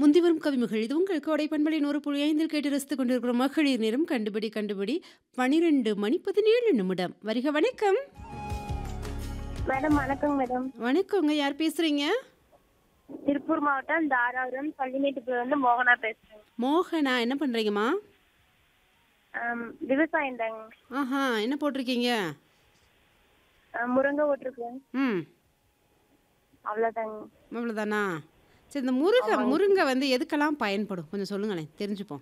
முந்தி வரும் கவிமகள் இது உங்கள் கோடை பண்பலை நூறு புள்ளி ஐந்தில் கேட்டு ரசித்துக் கொண்டிருக்கிற மகளிர் நேரம் கண்டுபிடி கண்டுபிடி பனிரெண்டு மணி பதினேழு நிமிடம் வருக வணக்கம் மேடம் வணக்கம் மேடம் வணக்கங்க யார் பேசுறீங்க திருப்பூர் மாவட்டம் தாராபுரம் பள்ளிமேட்டுக்குள்ள வந்து மோகனா பேசுறேன் மோகனா என்ன பண்றீங்கம்மா ஆம், விவசாயம் தாங்க ஆஹா என்ன போட்டிருக்கீங்க ஆ, முருங்கை ஓட்டிருக்கேன் ம் அவ்வளோதாங்க அவ்வளோதானா சரி இந்த முருங்கை முருங்கை வந்து எதுக்கெல்லாம் பயன்படும் கொஞ்சம் சொல்லுங்களேன் தெரிஞ்சுப்போம்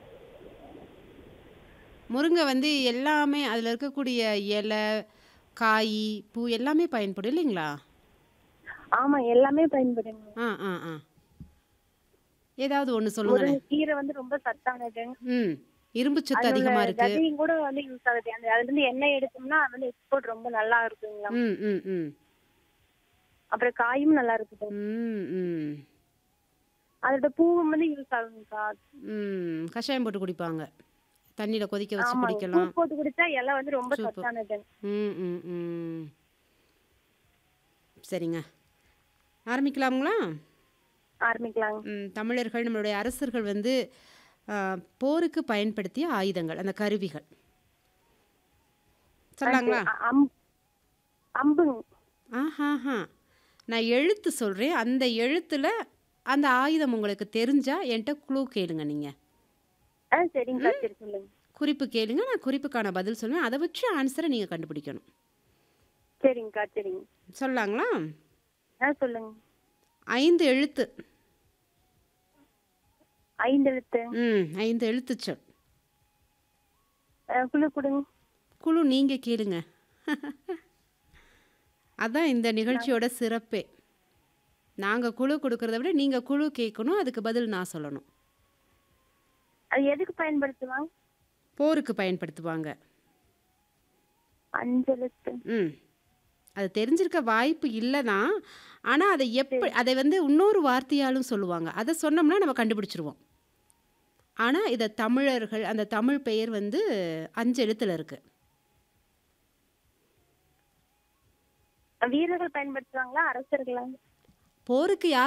முருங்கை வந்து எல்லாமே அதில் இருக்கக்கூடிய இலை காய் பூ எல்லாமே பயன்படும் இல்லைங்களா ஆமா எல்லாமே பயன்படுங்க ஆ ஆ ஆ ஏதாவது ஒன்று சொல்லுங்களேன் முருங்கை கீரை வந்து ரொம்ப சத்தானது ம் இரும்பு சத்து அதோட அதிகமாக இருக்கு விதையும் கூட வந்து யூஸ் ஆகுது அந்த அதுல இருந்து எண்ணெய் எடுத்தோம்னா அது வந்து எக்ஸ்போர்ட் ரொம்ப நல்லா இருக்குங்களா ம் ம் ம் அப்புறம் காயும் நல்லா இருக்குது ம் ம் அதோட பூவும் வந்து யூஸ் ஆகுங்கக்கா ம் கஷாயம் போட்டு குடிப்பாங்க தண்ணியில் கொதிக்க வச்சு ஆமா பூ குடிக்கலாம் போட்டு குடிச்சா இலை வந்து ரொம்ப சூப்பர். சத்தானது ம் ம் ம் சரிங்க ஆரம்பிக்கலாங்களா ஆரம்பிக்கலாங்க ம், தமிழர்கள் நம்மளுடைய அரசர்கள் வந்து ஆ, போருக்கு பயன்படுத்திய ஆயுதங்கள் அந்த கருவிகள் சொல்லாங்களா அ- அம்- அம்புங்க ஆஹாஹா நான் எழுத்து சொல்கிறேன் அந்த எழுத்தில் அந்த ஆயுதம் உங்களுக்கு தெரிஞ்சா என்கிட்ட குழு கேளுங்க நீங்கள் ஆ சரிங்கக்கா சரி சொல்லுங்க குறிப்பு கேளுங்க நான் குறிப்புக்கான பதில் சொல்லுவேன் அதை வச்சு ஆன்சரை நீங்கள் கண்டுபிடிக்கணும் சரிங்கக்கா சரிங்க சொல்லாங்களா ஆ சொல்லுங்க ஐந்து எழுத்து ஐந்து எழுத்து ம் ஐந்து எழுத்து சொல் ஆ, குழு கொடுங்க குழு நீங்கள் கேளுங்க அதான் இந்த நிகழ்ச்சியோட சிறப்பே நாங்கள் குழு கொடுக்கறத விட நீங்கள் குழு கேட்கணும் அதுக்கு பதில் நான் சொல்லணும் அது எதுக்கு பயன்படுத்துவாங்க போருக்கு பயன்படுத்துவாங்க அஞ்செழுத்து ம் அது தெரிஞ்சிருக்க வாய்ப்பு இல்லை தான் ஆனால் அதை எப்படி அதை வந்து இன்னொரு வார்த்தையாலும் சொல்லுவாங்க அதை சொன்னோம்னா நம்ம கண்டுபிடிச்சிருவோம் ஆனால் இதை தமிழர்கள் அந்த தமிழ் பெயர் வந்து அஞ்சு எழுத்தில் இருக்குது வீரர்கள் பயன்படுத்துவாங்களா அரசர்களா போருக்கு யார்